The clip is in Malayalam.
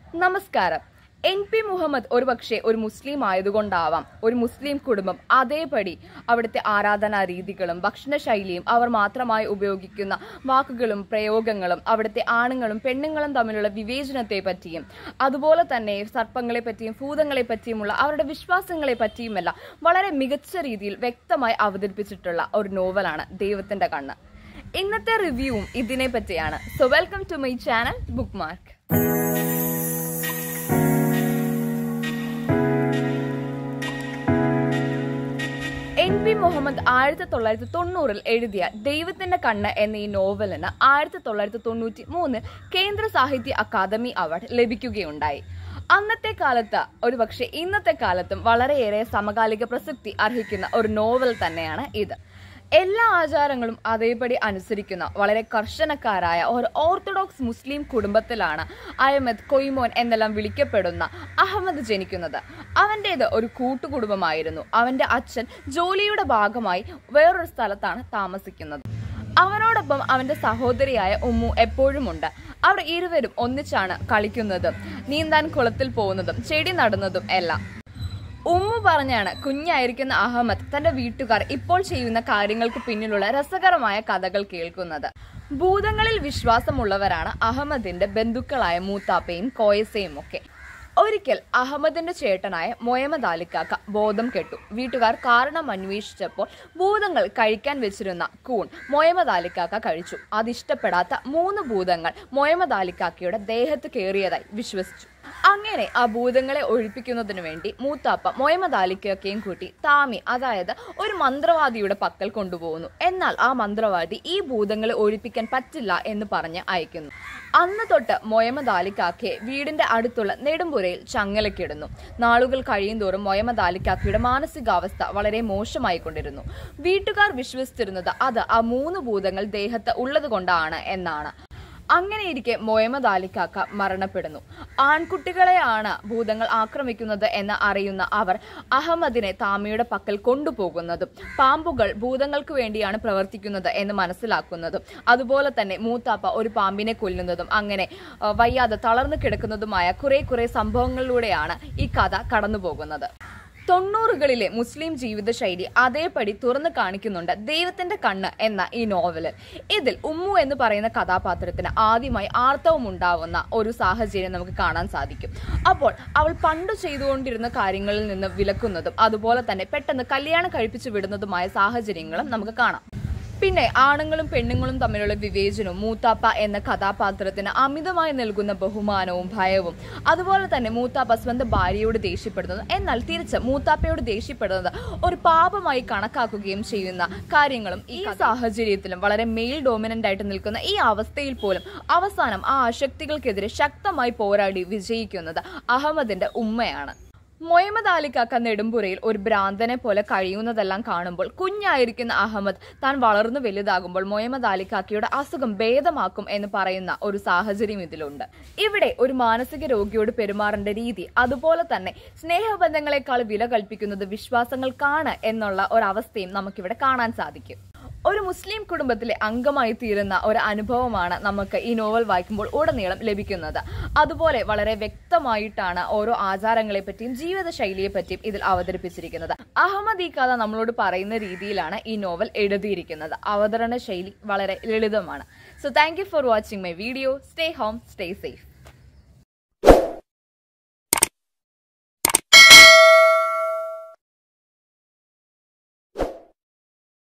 നമസ്കാരം എൻ പി മുഹമ്മദ് ഒരുപക്ഷെ ഒരു മുസ്ലിം ആയതുകൊണ്ടാവാം ഒരു മുസ്ലിം കുടുംബം അതേപടി അവിടുത്തെ ആരാധനാ രീതികളും ഭക്ഷണശൈലിയും അവർ മാത്രമായി ഉപയോഗിക്കുന്ന വാക്കുകളും പ്രയോഗങ്ങളും അവിടുത്തെ ആണുങ്ങളും പെണ്ണുങ്ങളും തമ്മിലുള്ള വിവേചനത്തെ പറ്റിയും അതുപോലെ തന്നെ സർപ്പങ്ങളെ പറ്റിയും ഭൂതങ്ങളെ പറ്റിയുമുള്ള അവരുടെ വിശ്വാസങ്ങളെ പറ്റിയുമെല്ലാം വളരെ മികച്ച രീതിയിൽ വ്യക്തമായി അവതരിപ്പിച്ചിട്ടുള്ള ഒരു നോവലാണ് ദൈവത്തിന്റെ കണ്ണ് ഇന്നത്തെ റിവ്യൂവും ഇതിനെ പറ്റിയാണ് so welcome to my channel book mark N P Muhammad ആയിരത്തി തൊള്ളായിരത്തി തൊണ്ണൂറിൽ എഴുതിയ ദൈവത്തിന്റെ കണ്ണ് എന്ന ഈ നോവലിന് ആയിരത്തി തൊള്ളായിരത്തി തൊണ്ണൂറ്റി മൂന്നിൽ കേന്ദ്ര സാഹിത്യ അക്കാദമി അവാർഡ് ലഭിക്കുകയുണ്ടായി അന്നത്തെ കാലത്ത് ഒരുപക്ഷെ ഇന്നത്തെ കാലത്തും വളരെയേറെ സമകാലിക പ്രസക്തി അർഹിക്കുന്ന ഒരു നോവൽ തന്നെയാണ് ഇത് എല്ലാ ആചാരങ്ങളും അതേപടി അനുസരിക്കുന്ന വളരെ കർശനക്കാരായ ഒരു ഓർത്തഡോക്സ് മുസ്ലിം കുടുംബത്തിലാണ് അഹമ്മദ് കൊയ്മോൻ എന്നെല്ലാം വിളിക്കപ്പെടുന്ന അഹമ്മദ് ജനിക്കുന്നത് അവൻ്റേത് ഒരു കൂട്ടുകുടുംബമായിരുന്നു അവൻ്റെ അച്ഛൻ ജോലിയുടെ ഭാഗമായി വേറൊരു സ്ഥലത്താണ് താമസിക്കുന്നത് അവനോടൊപ്പം അവന്റെ സഹോദരിയായ ഉമ്മു എപ്പോഴുമുണ്ട് അവർ ഇരുവരും ഒന്നിച്ചാണ് കളിക്കുന്നതും നീന്താൻ കുളത്തിൽ പോകുന്നതും ചെടി നടുന്നതും എല്ലാം ഉമ്മു പറഞ്ഞാണ് കുഞ്ഞായിരിക്കുന്ന അഹമ്മദ് തന്റെ വീട്ടുകാർ ഇപ്പോൾ ചെയ്യുന്ന കാര്യങ്ങൾക്ക് പിന്നിലുള്ള രസകരമായ കഥകൾ കേൾക്കുന്നത് ഭൂതങ്ങളിൽ വിശ്വാസമുള്ളവരാണ് അഹമ്മദിന്റെ ബന്ധുക്കളായ മൂത്താപ്പയും കോയസയും ഒക്കെ ഒരിക്കൽ അഹമ്മദിന്റെ ചേട്ടനായ മൊഹമ്മദ് അലിക്കാക്ക ബോധം കെട്ടു വീട്ടുകാർ കാരണം അന്വേഷിച്ചപ്പോൾ ഭൂതങ്ങൾ കഴിക്കാൻ വെച്ചിരുന്ന കൂൺ മൊഹമ്മദ് അലിക്കാക്ക കഴിച്ചു അതിഷ്ടപ്പെടാത്ത മൂന്ന് ഭൂതങ്ങൾ മൊഹമ്മദ് അലിക്കാക്കയുടെ ദേഹത്ത് കയറിയതായി വിശ്വസിച്ചു അങ്ങനെ ആ ഭൂതങ്ങളെ ഒഴിപ്പിക്കുന്നതിനു വേണ്ടി മൂത്താപ്പ മൊഹമ്മദ് അലിക്കൊക്കെയും കൂട്ടി താമി അതായത് ഒരു മന്ത്രവാദിയുടെ പക്കൽ കൊണ്ടുപോകുന്നു എന്നാൽ ആ മന്ത്രവാദി ഈ ഭൂതങ്ങളെ ഒഴിപ്പിക്കാൻ പറ്റില്ല എന്ന് പറഞ്ഞ് അയക്കുന്നു അന്ന് തൊട്ട് മൊഹമ്മദ് അലിക്കാക്കയെ വീടിന്റെ അടുത്തുള്ള നെടുമ്പുരയിൽ ചങ്ങലക്കിടുന്നു നാളുകൾ കഴിയുന്തോറും മൊഹമ്മദ് അലിക്കാക്കയുടെ മാനസികാവസ്ഥ വളരെ മോശമായിക്കൊണ്ടിരുന്നു വീട്ടുകാർ വിശ്വസിച്ചിരുന്നത് അത് ആ മൂന്ന് ഭൂതങ്ങൾ ദേഹത്ത് ഉള്ളത് കൊണ്ടാണ് എന്നാണ് അങ്ങനെയിരിക്കെ മൊഹമ്മദ് അലിക്കാക്ക മരണപ്പെടുന്നു ആൺകുട്ടികളെയാണ് ഭൂതങ്ങൾ ആക്രമിക്കുന്നത് എന്ന് അറിയുന്ന അവർ അഹമ്മദിനെ താമിയുടെ പക്കൽ കൊണ്ടുപോകുന്നതും പാമ്പുകൾ ഭൂതങ്ങൾക്ക് വേണ്ടിയാണ് പ്രവർത്തിക്കുന്നത് എന്ന് മനസ്സിലാക്കുന്നതും അതുപോലെ തന്നെ മൂത്താപ്പ ഒരു പാമ്പിനെ കൊല്ലുന്നതും അങ്ങനെ ആ, വയ്യാതെ തളർന്നു കിടക്കുന്നതുമായ കുറെ കുറെ സംഭവങ്ങളിലൂടെയാണ് ഈ കഥ കടന്നു പോകുന്നത് തൊണ്ണൂറുകളിലെ മുസ്ലിം ജീവിതശൈലി അതേപടി തുറന്നു കാണിക്കുന്നുണ്ട് ദൈവത്തിന്റെ കണ്ണ് എന്ന ഈ നോവല് ഇതിൽ ഉമ്മു എന്ന് പറയുന്ന കഥാപാത്രത്തിന് ആദ്യമായി ആർത്തവം ഉണ്ടാവുന്ന ഒരു സാഹചര്യം നമുക്ക് കാണാൻ സാധിക്കും അപ്പോൾ അവൾ പണ്ട് ചെയ്തുകൊണ്ടിരുന്ന കാര്യങ്ങളിൽ നിന്ന് വിലക്കുന്നതും അതുപോലെ തന്നെ പെട്ടെന്ന് കല്യാണം കഴിപ്പിച്ചു വിടുന്നതുമായ സാഹചര്യങ്ങളും നമുക്ക് കാണാം പിന്നെ ആണുങ്ങളും പെണ്ണുങ്ങളും തമ്മിലുള്ള വിവേചനവും മൂത്താപ്പ എന്ന കഥാപാത്രത്തിന് അമിതമായി നൽകുന്ന ബഹുമാനവും ഭയവും അതുപോലെ തന്നെ മൂത്താപ്പ സ്വന്തം ഭാര്യയോട് ദേഷ്യപ്പെടുന്നത് എന്നാൽ തിരിച്ച് മൂത്താപ്പയോട് ദേഷ്യപ്പെടുന്നത് ഒരു പാപമായി കണക്കാക്കുകയും ചെയ്യുന്ന കാര്യങ്ങളും ഈ സാഹചര്യത്തിലും വളരെ മെയിൽ ഡോമിനന്റ് ആയിട്ട് നിൽക്കുന്ന ഈ അവസ്ഥയിൽ പോലും അവസാനം ആ അശക്തികൾക്കെതിരെ ശക്തമായി പോരാടി വിജയിക്കുന്നത് അഹമ്മദിന്റെ ഉമ്മയാണ് മൊഹമ്മദ് അലിക്കാക്ക നെടുമ്പുരയിൽ ഒരു ഭ്രാന്തനെ പോലെ കഴിയുന്നതെല്ലാം കാണുമ്പോൾ കുഞ്ഞായിരിക്കുന്ന അഹമ്മദ് താൻ വളർന്നു വലുതാകുമ്പോൾ മൊഹമ്മദ് അലിക്കാക്കയുടെ അസുഖം ഭേദമാക്കും എന്ന് പറയുന്ന ഒരു സാഹചര്യം ഇതിലുണ്ട് ഇവിടെ ഒരു മാനസിക രോഗിയോട് പെരുമാറേണ്ട രീതി അതുപോലെ തന്നെ സ്നേഹബന്ധങ്ങളെക്കാൾ വില കൽപ്പിക്കുന്നത് വിശ്വാസങ്ങൾക്കാണ് എന്നുള്ള ഒരവസ്ഥയും നമുക്കിവിടെ കാണാൻ സാധിക്കും ഒരു മുസ്ലിം കുടുംബത്തിലെ അംഗമായി തീരുന്ന ഒരു അനുഭവമാണ് നമുക്ക് ഈ നോവൽ വായിക്കുമ്പോൾ ഉടനീളം ലഭിക്കുന്നത് അതുപോലെ വളരെ വ്യക്തമായിട്ടാണ് ഓരോ ആചാരങ്ങളെ പറ്റിയും ജീവിതശൈലിയെ പറ്റിയും ഇതിൽ അവതരിപ്പിച്ചിരിക്കുന്നത് അഹമ്മദ് ഈ കഥ നമ്മളോട് പറയുന്ന രീതിയിലാണ് ഈ നോവൽ എഴുതിയിരിക്കുന്നത് അവതരണ ശൈലി വളരെ ലളിതമാണ് so thank you for watching my video stay home stay safe